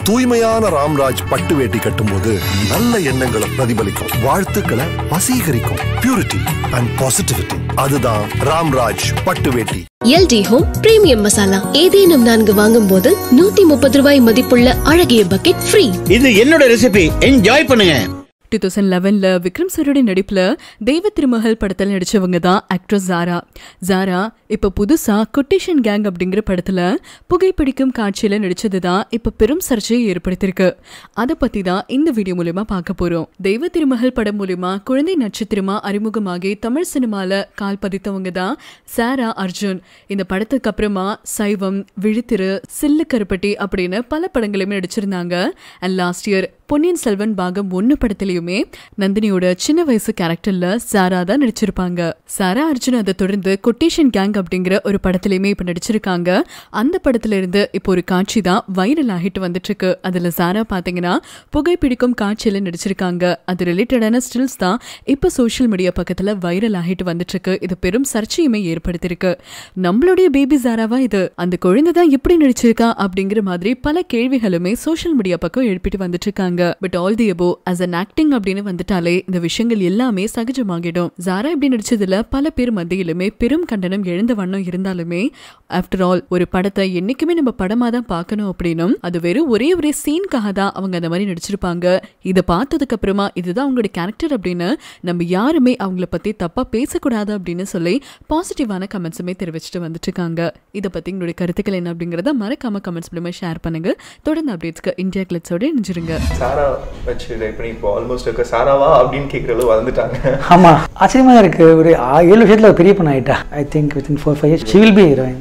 தூய்மையான ராம்ராஜ் பட்டு வேட்டி கட்டும்போது நல்ல எண்ணங்களை பிரதிபலிக்கும் வாழ்த்துக்களை வசீகரிக்கும் பியூரிட்டி அண்ட் பாசிட்டிவிட்டி அதுதான் ராம்ராஜ் பட்டு வேட்டி எல்டி ஹோம் பிரீமியம் மசாலா ஏதேனும் நான்கு வாங்கும் போது நூத்தி முப்பது ரூபாய் மதிப்புள்ள அழகிய பக்கெட் ஃப்ரீ இது என்னோட ரெசிபி என்ஜாய் பண்ணுங்க டூ தௌசண்ட் லெவனில் விக்ரம் சருடைய நடிப்பில் தெய்வ திருமகள் படத்தில் நடித்தவங்க தான் ஆக்ட்ரஸ் ஜாரா ஜாரா இப்போ புதுசாக கொட்டேஷன் கேங் அப்படிங்கிற படத்தில் புகைப்பிடிக்கும் காட்சியில் நடித்தது தான் இப்போ பெரும் சர்ச்சையை ஏற்படுத்தியிருக்கு அதை பற்றி தான் இந்த வீடியோ மூலயமா பார்க்க போகிறோம் தெய்வ திருமகள் படம் மூலயமா குழந்தை நட்சத்திரமா அறிமுகமாகி தமிழ் சினிமாவில் கால் பதித்தவங்க தான் சாரா அர்ஜுன் இந்த படத்துக்கு அப்புறமா சைவம் விழித்திரு சில்லு கருப்பட்டி அப்படின்னு பல படங்களையுமே நடிச்சிருந்தாங்க and last year Ponniyin Selvan பாகம் ஒன்னு படத்திலயுமே நந்தினியோட சின்ன வயசு கேரக்டர்ல சாரா தான் நடிச்சிருப்பாங்க சாரா அர்ஜுன் அதை தொடர்ந்து கொட்டேஷன் கேங் அப்படிங்கிற ஒரு படத்திலயுமே இப்ப நடிச்சிருக்காங்க அந்த படத்துல இருந்து இப்போ ஒரு காட்சி தான் வைரல் ஆகிட்டு வந்துட்டு இருக்கு அதுல சாரா பாத்தீங்கன்னா புகைப்பிடிக்கும் காட்சியில நடிச்சிருக்காங்க அது ரிலேட்டடான ஸ்டில்ஸ் தான் இப்ப சோஷியல் மீடியா பக்கத்துல வைரல் ஆகிட்டு வந்துட்டு இருக்கு இது பெரும் சர்ச்சையுமே ஏற்படுத்தியிருக்கு நம்மளுடைய பேபி சாராவா இது அந்த குழந்தை தான் எப்படி நடிச்சிருக்கா அப்படிங்கிற மாதிரி பல கேள்விகளுமே சோஷியல் மீடியா பக்கம் எழுப்பிட்டு வந்துட்டு இருக்காங்க பட் ஆல் தி அபோ as an ஆக்டிங் அப்படின்னு வந்துட்டாலே இந்த விஷயங்கள் எல்லாமே சகஜமாகிடும் ஜாரா இப்படி நடிச்சதுல பல பேர் மத்தியிலுமே பெரும் கண்டனம் எழுந்த வண்ணம் இருந்தாலுமே ஆஃப்டர் ஆல் ஒரு படத்தை என்னைக்குமே நம்ம படமா தான் பார்க்கணும் அப்படின்னும் அது வெறும் ஒரே ஒரே சீன்காக தான் அவங்க அந்த மாதிரி நடிச்சிருப்பாங்க இதை பார்த்ததுக்கு அப்புறமா இதுதான் அவங்களோட கேரக்டர் அப்படின்னு நம்ம யாருமே அவங்கள பத்தி தப்பா பேசக்கூடாது அப்படின்னு சொல்லி பாசிட்டிவான கமெண்ட்ஸுமே தெரிவிச்சுட்டு வந்துட்டு இருக்காங்க இதை பத்தி உங்களுடைய கருத்துக்கள் என்ன அப்படிங்கறத மறக்காம கமெண்ட்ஸ் மூலமா ஷேர் பண்ணுங்க தொடர்ந்து அப்டேட்ஸ்க்கு இந்தியா கிளிட்ஸோட இணைஞ்சிருங்க சாரா வச்சு டைப் பண்ணி இப்போ ஆல்மோஸ்ட் இருக்க சாராவா அப்படின்னு கேட்குற அளவு வந்துட்டாங்க ஆமாம் ஆச்சரியமாக இருக்கு ஒரு ஆ- ஏழு விஷயத்தில் ஒரு பெரிய பொண்ணு ஆயிட்டா I think within four five years she will be heroine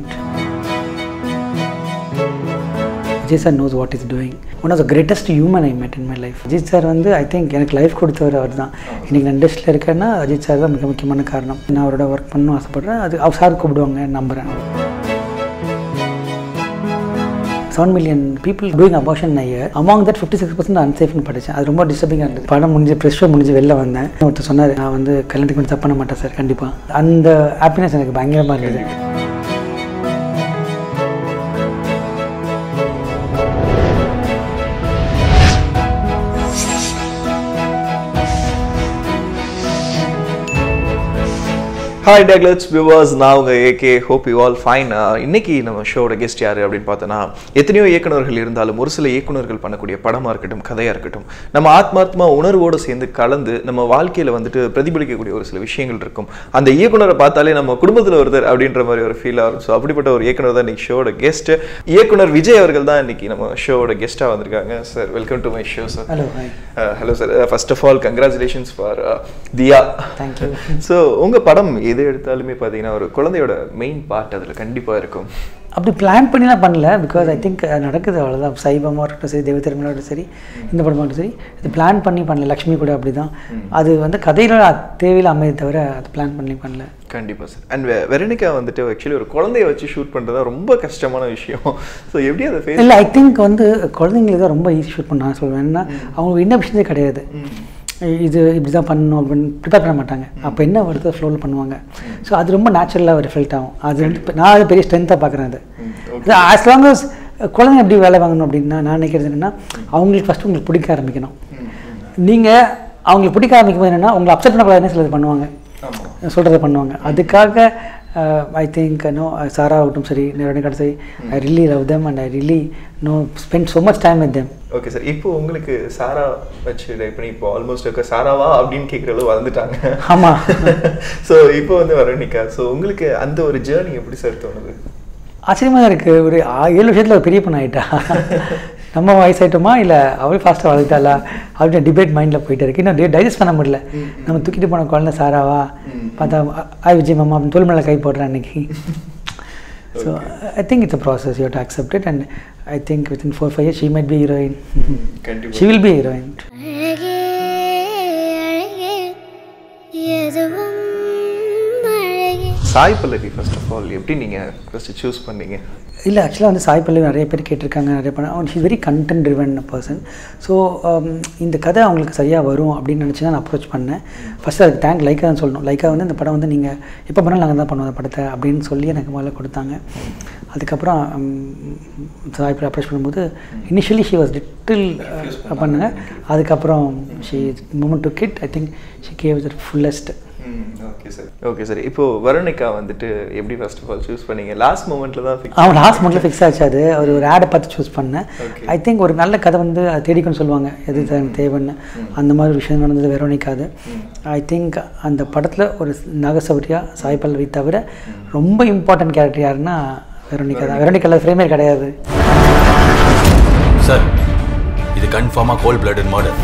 Vijay sir knows what is doing one of the greatest human I met in my life Ajith sir வந்து ஐ திங்க் எனக்கு லைஃப் கொடுத்தவர் அவர் தான் இன்றைக்கி நான் இண்டஸ்ட்ரியில் இருக்கேன்னா அஜித் சார் தான் மிக முக்கியமான காரணம் நான் அவரோட ஒர்க் பண்ணணும் ஆசைப்பட்றேன் அது அவர் சார் கூப்பிடுவாங்க நம்புகிறேன் seven million people doing abortion a year among that fifty six percent அன்சேஃப்னு படித்தேன் அது ரொம்ப டிஸ்டர்பிங்காக இருந்தது படம் முடிஞ்சு ப்ரெஷ் ஷோ முடிஞ்சு வெளில வந்தேன் ஒருத்தர் சொன்னார் நான் வந்து கல்யாணத்துக்கு வந்து தப்பு பண்ண மாட்டேன் சார் கண்டிப்பாக அந்த ஹாப்பினஸ் எனக்கு பயங்கரமாக இருந்தது ஹாய் டேக்லெட்ஸ் வியூவர்ஸ் நான் உங்கள் AK hope you all fine இன்னைக்கு நம்ம ஷோட கெஸ்ட் யார் அப்படின்னு பார்த்தோன்னா எத்தனையோ இயக்குனர்கள் இருந்தாலும் ஒரு சில இயக்குனர்கள் பண்ணக்கூடிய படமாக இருக்கட்டும் கதையாக இருக்கட்டும் நம்ம ஆத்மார்த்தமா உணர்வோடு சேர்ந்து கலந்து நம்ம வாழ்க்கையில் வந்துட்டு பிரதிபலிக்கக்கூடிய ஒரு சில விஷயங்கள் இருக்கும் அந்த இயக்குனரை பார்த்தாலே நம்ம குடும்பத்தில் ஒருத்தர் அப்படின்ற மாதிரி ஒரு ஃபீல் ஆகும் ஸோ அப்படிப்பட்ட ஒரு இயக்குனர் தான் இன்னைக்கு ஷோட கெஸ்ட் இயக்குனர் விஜய் அவர்கள் தான் இன்னைக்கு நம்ம ஷோட கெஸ்ட்டாக வந்திருக்காங்க sir welcome to my show sir hello hi hello sir first of all congratulations for Diya Thank you. So உங்கள் படம் எது எடுத்தாலுமே பார்த்தீங்கன்னா ஒரு குழந்தையோட மெயின் பார்ட் அதில் கண்டிப்பாக இருக்கும் அப்படி பிளான் பண்ணிலாம் பண்ணல பிகாஸ் ஐ திங்க் நடக்குது அவ்வளோதான் சைவமாக இருக்கட்டும் சரி தெய்வ திருமணம் சரி இந்த படமாக இருக்கட்டும் சரி இது பிளான் பண்ணி பண்ணல லக்ஷ்மி கூட அப்படி தான் அது வந்து கதையில தேவையில்ல அமைதி தவிர அது பிளான் பண்ணி பண்ணல கண்டிப்பாக சார் அண்ட் வெரனிகா வந்துட்டு ஆக்சுவலி ஒரு குழந்தைய வச்சு ஷூட் பண்ணுறது ரொம்ப கஷ்டமான விஷயம் ஸோ எப்படி அதை ஃபேஸ் இல்லை ஐ திங்க் வந்து குழந்தைங்களுக்கு தான் ரொம்ப ஈஸி ஷூட் பண்ண நான் சொல்லுவேன் ஏன்னா அவங்களுக்கு என்ன விஷயமே கிடையாது இது இப்படி தான் பண்ணணும் அப்படின்னு ப்ரிப்பேர் பண்ண மாட்டாங்க அப்போ என்ன வருதோ ஃப்ளோவில் பண்ணுவாங்க ஸோ அது ரொம்ப நேச்சுரலாக ரிஃப்ளெக்ட் ஆகும் அது வந்து இப்ப நான் அது பெரிய ஸ்ட்ரென்த்தாக பார்க்குறேன் அது ஆஸ் லாங் அஸ் குழந்தைங்க எப்படி வேலை வாங்கணும் அப்படின்னா நான் நினைக்கிறது என்னென்னா அவங்களுக்கு ஃபஸ்ட்டு உங்களுக்கு பிடிக்க ஆரம்பிக்கணும் நீங்கள் அவங்களுக்கு பிடிக்க ஆரம்பிக்கும் போது என்னென்னா உங்களை அப்செட் பண்ணக்கூடாதுன்னு சிலது பண்ணுவாங்க சொல்கிறத பண்ணுவாங்க அதுக்காக ஐ திங்க் நோ சாரா ஆகட்டும் சரி நிரணிக்காட்டும் சரி I really love them and I really no spend so much time with them okay sir இப்போ உங்களுக்கு சாரா வச்சு டைப் பண்ணி இப்போ ஆல்மோஸ்ட் இருக்க சாராவா அப்படின்னு கேட்குற அளவு வந்துட்டாங்க ஆமாம் ஸோ இப்போ வந்து வெரனிகா ஸோ உங்களுக்கு அந்த ஒரு ஜேர்னி எப்படி சார் தோணுது ஆச்சரியமாக இருக்குது ஒரு ஆ- ஏழு விஷயத்தில் ஒரு பெரிய பொண்ணு ஆயிட்டா நம்ம வயசாயிட்டோமா இல்லை அவளே ஃபாஸ்ட்டாக வளர்த்தாளா அப்படின்னு டிபேட் மைண்டில் போயிட்டு இருக்கு இன்னும் டைஜஸ்ட் பண்ண முடியல நம்ம தூக்கிட்டு போன குழந்தை சாராவா பார்த்தா ஆய் விஜய் மாமா அப்படின்னு தோல் மேலே கை போடுறேன் அன்னைக்கு so I think it's a process you to accept it and I think within four five years she might be heroine கண்டிப்பா. ஷி வில் பி ஹீரோயின் அழகே அழகே எதுவும் அழகே Sai Pallavi first of all எப்படி நீங்கள் ஃபர்ஸ்ட் சூஸ் பண்ணீங்க இல்லை ஆக்சுவலாக வந்து சாய் பல்லவி நிறைய பேர் கேட்டிருக்காங்க நிறைய பண்ண அவன் she very content driven person so இந்த கதை அவங்களுக்கு சரியாக வரும் அப்படின்னு நினச்சி தான் நான் அப்ரோச் பண்ணேன் ஃபஸ்ட்டு அதுக்கு தேங்க் லைக்கா தான் சொல்லணும் லைக்கா வந்து இந்த படம் வந்து நீங்கள் எப்போ பண்ணாலும் நாங்கள் தான் பண்ணுவோம் அந்த படத்தை அப்படின்னு சொல்லி எனக்கு முதல்ல கொடுத்தாங்க அதுக்கப்புறம் சாய்ப்பு அப்ரோச் பண்ணும்போது இனிஷியலி ஷி வாஸ் லிட்டில் பண்ணாங்க அதுக்கப்புறம் she moment to kid I think she gave the fullest okay sir okay sir இப்போ வருணிகா வந்துட்டு எப்படி ஃபர்ஸ்ட் ஆஃப் ஆல் சூஸ் பண்ணீங்க லாஸ்ட் மூமெண்ட்ல தான் fix அவன் லாஸ்ட் மந்த்ல ஃபிக்ஸ் ஆச்சு அது ஒரு ஒரு ஆடை பார்த்து சூஸ் பண்ணேன் ஐ திங்க் ஒரு நல்ல கதை வந்து அது தேடிக்கணும்னு சொல்லுவாங்க எது தே- தேவைன்னு அந்த மாதிரி விஷயம் நடந்தது வெரோனிக்காது ஐ திங்க் அந்த படத்தில் ஒரு நாகசௌரியா சாய் பல்லவி தவிர ரொம்ப இம்பார்ட்டன்ட் கேரக்டர் யாருன்னா வெரோனிகா தான் வெரோனிக்கால ஃப்ரேமே கிடையாது சார் இது கன்ஃபார்மாக கோல்ட் பிளட்டட் மர்டர்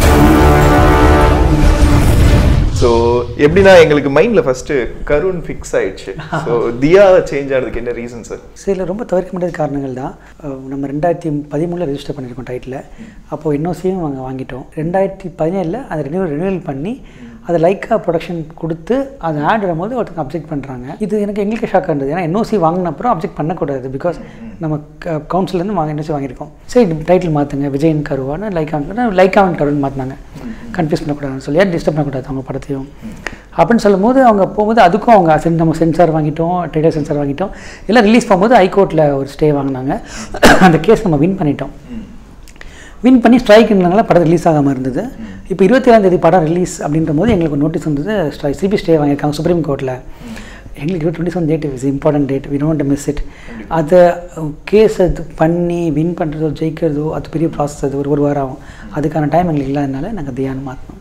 ஸோ எப்படின்னா எங்களுக்கு மைண்ட்ல ஃபர்ஸ்ட் கருண் ஃபிக்ஸ் ஆயிடுச்சு ஸோ தியா சேஞ்ச் ஆனதுக்கு என்ன ரீசன் சார் சில ரொம்ப தவிர்க்க முடியாத காரணங்கள் தான் அஹ் நம்ம ரெண்டாயிரத்தி பதிமூணில் ரெஜிஸ்டர் பண்ணியிருக்கோம் டைட்டில் அப்போது என்ஓசியும் வாங்க வாங்கிட்டோம் ரெண்டாயிரத்தி பதினேழில் அதை ரெனியூவல் ரெனியூவல் பண்ணி அதை லைக்கா ப்ரொடக்ஷன் கொடுத்து அதை ஆட் வரும்போது ஒருத்தங்க அப்ஜெக்ட் பண்ணுறாங்க இது எனக்கு எங்களுக்கு ஷாக்காக இருந்தது ஏன்னா என்ஓசி வாங்கின அப்புறம் அப்ஜெக்ட் பண்ணக்கூடாது பிகாஸ் நம்ம கவுன்சிலேருந்து வாங்க என்ஓசி வாங்கியிருக்கோம் சரி டைட்டில் மாற்றுங்க விஜயன் கருவான்னு லைக்கா லைக்காவன் கருன்னு மாற்றினாங்க கன்ஃபியூஸ் பண்ணக்கூடாதுன்னு சொல்லி ஏன் டிஸ்டர்ப் பண்ணக்கூடாது அவங்க படத்தையும் அப்படின்னு சொல்லும்போது அவங்க போகும்போது அதுக்கும் அவங்க சென் நம்ம சென்சார் வாங்கிட்டோம் ட்ரேடர் சென்சார் வாங்கிட்டோம் எல்லாம் ரிலீஸ் போகும்போது ஹைகோர்ட்டில் ஒரு ஸ்டே வாங்கினாங்க அந்த கேஸ் நம்ம வின் பண்ணிட்டோம் வின் பண்ணி ஸ்ட்ரைக்குனால படம் ரிலீஸ் ஆகாமல் இருந்தது இப்போ இருபத்தி ஏழாம் தேதி படம் ரிலீஸ் அப்படின்ற போது எங்களுக்கு நோட்டீஸ் வந்தது ஸ்ட்ரை சிபி ஸ்டே வாங்கியிருக்காங்க சுப்ரீம் கோர்ட்டில் எங்களுக்கு twenty seven date is important date we don't miss it அதை கேஸ் அது பண்ணி வின் பண்ணுறதோ ஜெயிக்கிறதோ அது பெரிய ப்ராசஸ் அது ஒரு ஒரு வாரம் ஆகும் அதுக்கான டைம் எங்களுக்கு இல்லாதனால நாங்கள் தியானம் மாற்றினோம்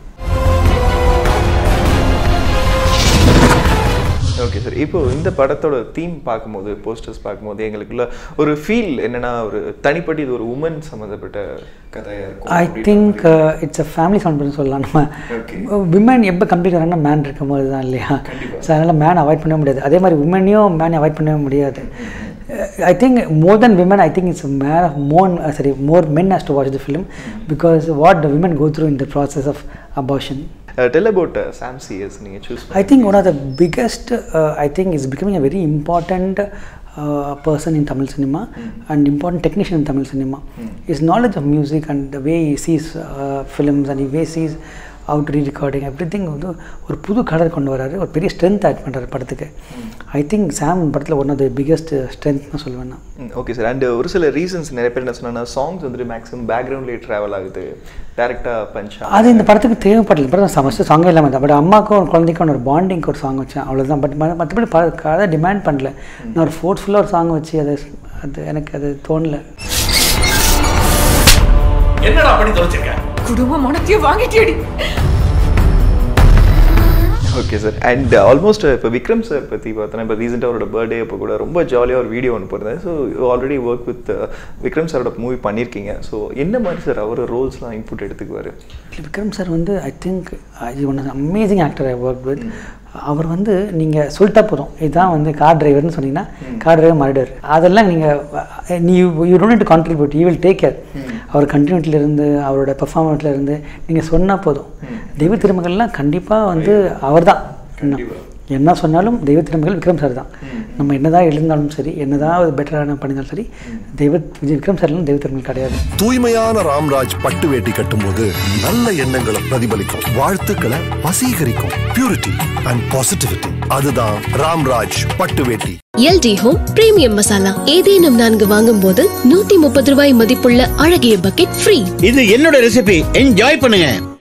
ஓகே சார் இப்போ இந்த படத்தோட தீம் பார்க்கும்போது போஸ்டர்ஸ் பார்க்கும்போது எங்களுக்குள்ள ஒரு ஃபீல் என்னன்னா ஒரு தனிப்பட்டு இது ஒரு உமன் சம்மந்தப்பட்ட கதையா இருக்கும் ஐ அப்படின்ற திங்க் மாதிரி. இட்ஸ் அ ஃபேமிலி சவுண்ட் சொல்லலாம் நம்ம Okay. விமன் எப்போ கம்ப்ளீட் ஆகிறாங்கன்னா மேன் இருக்கும் போது தான் இல்லையா ஸோ அதனால் மேன் அவாய்ட் பண்ணவே முடியாது அதே மாதிரி உமனையும் மேன் அவாய்ட் பண்ணவே முடியாது I think more than women I think it's man of மோன் சரி more men has to watch the film because what the women go through in the process of abortion Uh, tell about uh, Sam CS நீங்க choose I think one of the biggest, uh, I think, is becoming a very important uh, person in Tamil cinema and important technician in Tamil cinema. His knowledge of music and the way he sees uh, films and the way he sees out re recording everything வந்து ஒரு புது colour கொண்டு வராரு ஒரு பெரிய strength add பண்ணுறாரு படத்துக்கு ஐ think Sam படத்தில் one of the biggest strength தான் சொல்லுவேன் நான் ஓகே சார் அண்ட் ஒரு சில ரீசன்ஸ் நிறைய பேர் என்ன சொன்னா சாங்ஸ் வந்துட்டு மேக்ஸிமம் பேக்ரவுண்ட்லேயே ட்ராவல் ஆகுது டேரெக்டாக பஞ்ச் அது இந்த படத்துக்கு தேவைப்படல படம் ஃபஸ்ட்டு சாங்கே இல்லாமல் தான் பட் அம்மாக்கும் ஒரு குழந்தைக்கும் ஒரு பாண்டிங்க்கு ஒரு சாங் வச்சேன் அவ்வளோதான் பட் மற்றபடி ப கதை டிமாண்ட் பண்ணல நான் ஒரு ஃபோர்ஸ்ஃபுல்லாக ஒரு சாங் வச்சு அது அது எனக்கு அது தோணல என்னடா பண்ணி தொலைச்சிருக்க குடும்ப மனத்தையும் வாங்கிட்டேடி ஓகே சார் அண்ட் ஆல்மோஸ்ட் இப்போ விக்ரம் சார் பற்றி பார்த்தோன்னா இப்போ ரீசெண்டாக அவரோட பர்த்டே அப்போ கூட ரொம்ப ஜாலியாக ஒரு வீடியோ ஒன்று போயிருந்தேன் so already work with Vikram சாரோட மூவி பண்ணியிருக்கீங்க ஸோ என்ன மாதிரி சார் அவர் ரோல்ஸ்லாம் இன்புட் எடுத்துக்குவார் விக்ரம் சார் வந்து ஐ திங்க் இது one amazing actor I work with அவர் வந்து நீங்கள் சொல்லிட்டா போதும் இதுதான் வந்து கார் டிரைவர்னு சொன்னீங்கன்னா கார் டிரைவர் மர்டர் அதெல்லாம் நீங்கள் நீ you don't to contribute you will take care அவர் கண்டினியூட்டில இருந்து அவரோட பெர்ஃபார்மன்ஸ்ல இருந்து நீங்கள் சொன்னால் போதும் தெய்வ திருமகள்லாம் கண்டிப்பாக வந்து அவர் தான் என்ன சொன்னாலும் தெய்வ திருமகள் விக்ரம் சார் தான் நம்ம என்னதான் எழுந்தாலும் சரி என்னதான் பெட்டரான பண்ணியிருந்தாலும் சரி தெய்வ விஜய் விக்ரம் சார்லாம் தெய்வ திருமகள் கிடையாது தூய்மையான ராம்ராஜ் பட்டு வேட்டி கட்டும்போது நல்ல எண்ணங்களை பிரதிபலிக்கும் வாழ்த்துக்களை வசீகரிக்கும் பியூரிட்டி அண்ட் பாசிட்டிவிட்டி அதுதான் ராம்ராஜ் பட்டு வேட்டி எல்டி ஹோம் பிரீமியம் மசாலா ஏதேனும் நான்கு வாங்கும் போது நூத்தி முப்பது ரூபாய் மதிப்புள்ள அழகிய பக்கெட் ஃப்ரீ இது என்னோட ரெசிபி என்ஜாய் பண்ணுங்க